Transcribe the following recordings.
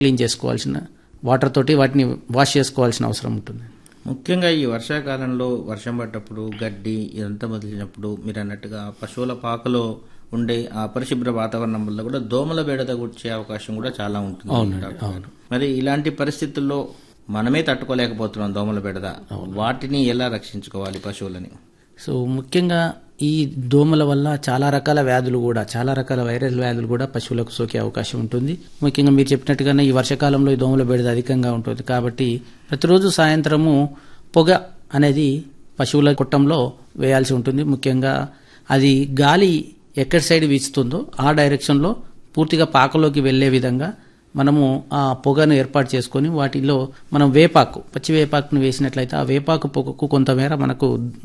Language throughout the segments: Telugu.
క్లీన్ చేసుకోవాల్సిన వాటర్ తోటి వాటిని వాష్ చేసుకోవాల్సిన అవసరం ఉంటుంది ముఖ్యంగా ఈ వర్షాకాలంలో వర్షం పడ్డప్పుడు గడ్డి ఇదంతా మొదలైనప్పుడు మీరు అన్నట్టుగా పశువుల పాకలో ఉండే ఆ అపరిశుభ్ర వాతావరణం వల్ల కూడా దోమల బెడద వచ్చే అవకాశం కూడా చాలా ఉంటుంది డాక్టర్ గారు. మరి ఇలాంటి పరిస్థితుల్లో మనమే తట్టుకోలేకపోతున్నాం దోమల బెడద వాటిని ఎలా రక్షించుకోవాలి పశువులని సో ముఖ్యంగా ఈ దోమల వల్ల చాలా రకాల వ్యాధులు కూడా చాలా రకాల వైరల్ వ్యాధులు కూడా పశువులకు సోకే అవకాశం ఉంటుంది ముఖ్యంగా మీరు చెప్పినట్టుగానే ఈ వర్షాకాలంలో ఈ దోమల బెడద అధికంగా ఉంటుంది కాబట్టి ప్రతిరోజు సాయంత్రము పొగ అనేది పశువుల కుట్టంలో వేయాల్సి ఉంటుంది ముఖ్యంగా అది గాలి ఎక్కడి సైడ్ వీచుతుందో ఆ డైరెక్షన్లో పూర్తిగా పాకలోకి వెళ్లే విధంగా మనము ఆ పొగను ఏర్పాటు చేసుకొని వాటిలో మనం వేపాకు పచ్చి వేపాకును వేసినట్లయితే ఆ వేపాకు పొగకు కొంతమేర మనకు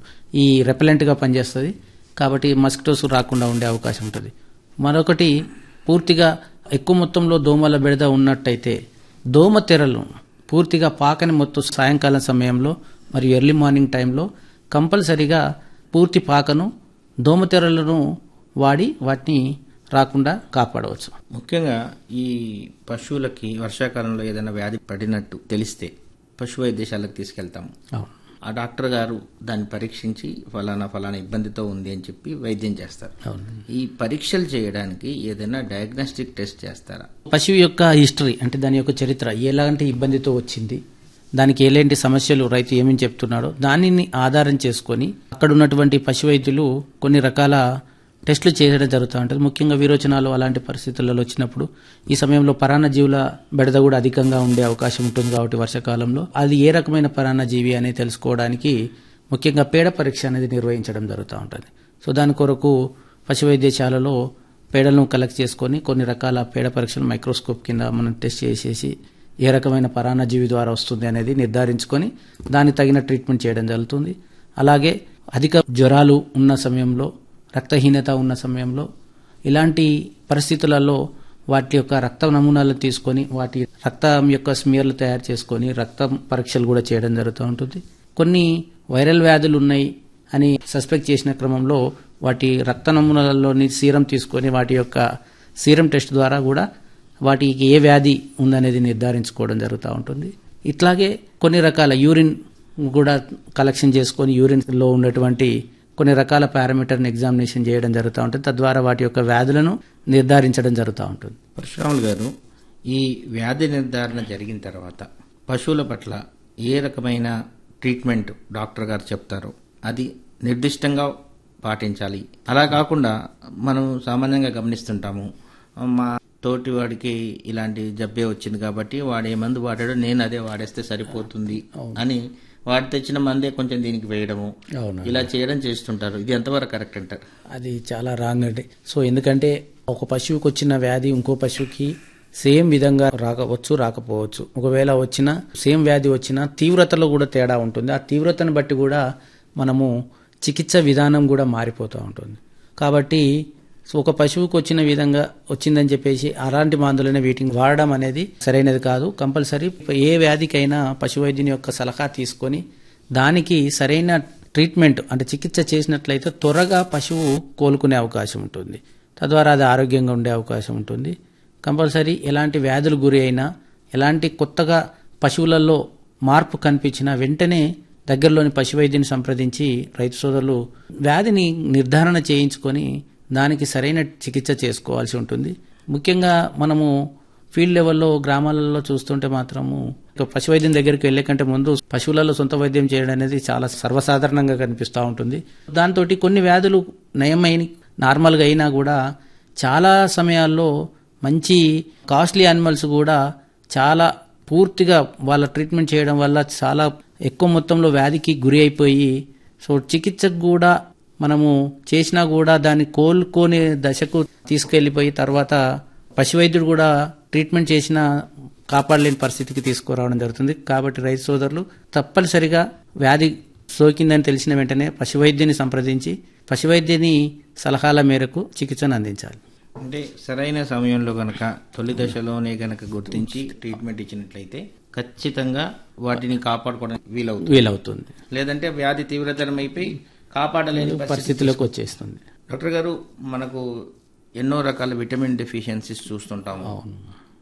ఈ రెపెలెంట్గా పనిచేస్తుంది కాబట్టి మస్కిటోస్ రాకుండా ఉండే అవకాశం ఉంటుంది మరొకటి పూర్తిగా ఎక్కువ మొత్తంలో దోమల బెడద ఉన్నట్టయితే దోమ తెరలు పూర్తిగా పాకని మొత్తం సాయంకాలం సమయంలో మరియు ఎర్లీ మార్నింగ్ టైంలో కంపల్సరిగా పూర్తి పాకను దోమ తెరలను వాడి వాటిని రాకుండా కాపాడవచ్చు ముఖ్యంగా ఈ పశువులకి వర్షాకాలంలో ఏదైనా వ్యాధి పడినట్టు తెలిస్తే పశు వైద్యశాలకు తీసుకెళ్తాము అవును ఆ డాక్టర్ గారు దాన్ని పరీక్షించి ఫలానా ఫలానా ఇబ్బందితో ఉంది అని చెప్పి వైద్యం చేస్తారు అవును ఈ పరీక్షలు చేయడానికి ఏదైనా డయాగ్నోస్టిక్ టెస్ట్ చేస్తారా పశువు యొక్క హిస్టరీ అంటే దాని యొక్క చరిత్ర ఎలాంటి ఇబ్బందితో వచ్చింది దానికి ఎలాంటి సమస్యలు రైతు ఏమని చెప్తున్నాడో దానిని ఆధారం చేసుకొని అక్కడ ఉన్నటువంటి పశు వైద్యులు కొన్ని రకాల టెస్టులు చేయడం జరుగుతూ ఉంటుంది ముఖ్యంగా విరోచనాలు అలాంటి పరిస్థితులలో వచ్చినప్పుడు ఈ సమయంలో పరాన్న జీవుల బెడద కూడా అధికంగా ఉండే అవకాశం ఉంటుంది కాబట్టి వర్షాకాలంలో అది ఏ రకమైన పరాన్న జీవి అనేది తెలుసుకోవడానికి ముఖ్యంగా పేడ పరీక్ష అనేది నిర్వహించడం జరుగుతూ ఉంటుంది సో దాని కొరకు పశు వైద్యశాలలో పేడలను కలెక్ట్ చేసుకొని కొన్ని రకాల పేడ పరీక్షలు మైక్రోస్కోప్ కింద మనం టెస్ట్ చేసేసి ఏ రకమైన పరాన్నజీవి ద్వారా వస్తుంది అనేది నిర్ధారించుకొని దానికి తగిన ట్రీట్మెంట్ చేయడం జరుగుతుంది అలాగే అధిక జ్వరాలు ఉన్న సమయంలో రక్తహీనత ఉన్న సమయంలో ఇలాంటి పరిస్థితులలో వాటి యొక్క రక్త నమూనాలు తీసుకొని వాటి రక్తం యొక్క స్మియర్లు తయారు చేసుకొని రక్తం పరీక్షలు కూడా చేయడం జరుగుతూ ఉంటుంది కొన్ని వైరల్ వ్యాధులు ఉన్నాయి అని సస్పెక్ట్ చేసిన క్రమంలో వాటి రక్త నమూనాలలోని సీరం తీసుకొని వాటి యొక్క సీరం టెస్ట్ ద్వారా కూడా వాటికి ఏ వ్యాధి ఉందనేది నిర్ధారించుకోవడం జరుగుతూ ఉంటుంది ఇట్లాగే కొన్ని రకాల యూరిన్ కూడా కలెక్షన్ చేసుకొని యూరిన్లో ఉన్నటువంటి కొన్ని రకాల పారామీటర్ని ఎగ్జామినేషన్ చేయడం జరుగుతూ ఉంటుంది తద్వారా వాటి యొక్క వ్యాధులను నిర్ధారించడం జరుగుతూ ఉంటుంది పరశురాములు గారు ఈ వ్యాధి నిర్ధారణ జరిగిన తర్వాత పశువుల పట్ల ఏ రకమైన ట్రీట్మెంట్ డాక్టర్ గారు చెప్తారో అది నిర్దిష్టంగా పాటించాలి అలా కాకుండా మనం సామాన్యంగా గమనిస్తుంటాము మా తోటి వాడికి ఇలాంటి జబ్బే వచ్చింది కాబట్టి వాడు ఏ మందు వాడాడో నేను అదే వాడేస్తే సరిపోతుంది అని వాడు తెచ్చిన మందే కొంచెం దీనికి వేయడము అవును ఇలా చేయడం చేస్తుంటారు ఇది ఎంతవరకు కరెక్ట్ అంటారు అది చాలా రాంగ్ అండి సో ఎందుకంటే ఒక పశువుకి వచ్చిన వ్యాధి ఇంకో పశువుకి సేమ్ విధంగా రాకపోవచ్చు రాకపోవచ్చు ఒకవేళ వచ్చినా సేమ్ వ్యాధి వచ్చినా తీవ్రతలో కూడా తేడా ఉంటుంది ఆ తీవ్రతను బట్టి కూడా మనము చికిత్స విధానం కూడా మారిపోతూ ఉంటుంది కాబట్టి సో ఒక పశువుకు వచ్చిన విధంగా వచ్చిందని చెప్పేసి అలాంటి మందులనే వీటిని వాడడం అనేది సరైనది కాదు కంపల్సరీ ఏ వ్యాధికైనా పశు వైద్యుని యొక్క సలహా తీసుకొని దానికి సరైన ట్రీట్మెంట్ అంటే చికిత్స చేసినట్లయితే త్వరగా పశువు కోలుకునే అవకాశం ఉంటుంది తద్వారా అది ఆరోగ్యంగా ఉండే అవకాశం ఉంటుంది కంపల్సరీ ఎలాంటి వ్యాధులు గురి అయినా ఎలాంటి కొత్తగా పశువులలో మార్పు కనిపించినా వెంటనే దగ్గరలోని పశు వైద్యుని సంప్రదించి రైతు సోదరులు వ్యాధిని నిర్ధారణ చేయించుకొని దానికి సరైన చికిత్స చేసుకోవాల్సి ఉంటుంది ముఖ్యంగా మనము ఫీల్డ్ లెవెల్లో గ్రామాలలో చూస్తుంటే మాత్రము ఒక పశు వైద్యం దగ్గరికి వెళ్లే కంటే ముందు పశువులలో సొంత వైద్యం చేయడం అనేది చాలా సర్వసాధారణంగా కనిపిస్తూ ఉంటుంది దాంతో కొన్ని వ్యాధులు నయమైన నార్మల్గా అయినా కూడా చాలా సమయాల్లో మంచి కాస్ట్లీ యానిమల్స్ కూడా చాలా పూర్తిగా వాళ్ళ ట్రీట్మెంట్ చేయడం వల్ల చాలా ఎక్కువ మొత్తంలో వ్యాధికి గురి అయిపోయి సో చికిత్సకు కూడా మనము చేసినా కూడా దాన్ని కోలుకోని దశకు తీసుకెళ్లిపోయి తర్వాత పశువైద్యుడు కూడా ట్రీట్మెంట్ చేసిన కాపాడలేని పరిస్థితికి తీసుకురావడం జరుగుతుంది కాబట్టి రైతు సోదరులు తప్పనిసరిగా వ్యాధి సోకిందని తెలిసిన వెంటనే పశువైద్యుని సంప్రదించి పశువైద్యుని సలహాల మేరకు చికిత్సను అందించాలి అంటే సరైన సమయంలో గనక తొలి దశలోనే గనక గుర్తించి ట్రీట్మెంట్ ఇచ్చినట్లయితే ఖచ్చితంగా వాటిని కాపాడుకోవడం వీలవుతుంది వీలవుతుంది లేదంటే వ్యాధి తీవ్రతరం అయిపోయి కాపాడలేని పరిస్థితి పరిస్థితిలోకి వచ్చేస్తుంది డాక్టర్ గారు మనకు ఎన్నో రకాల విటమిన్ డెఫిషియన్సీస్ చూస్తుంటాము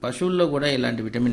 పశువుల్లో కూడా ఇలాంటి విటమిన్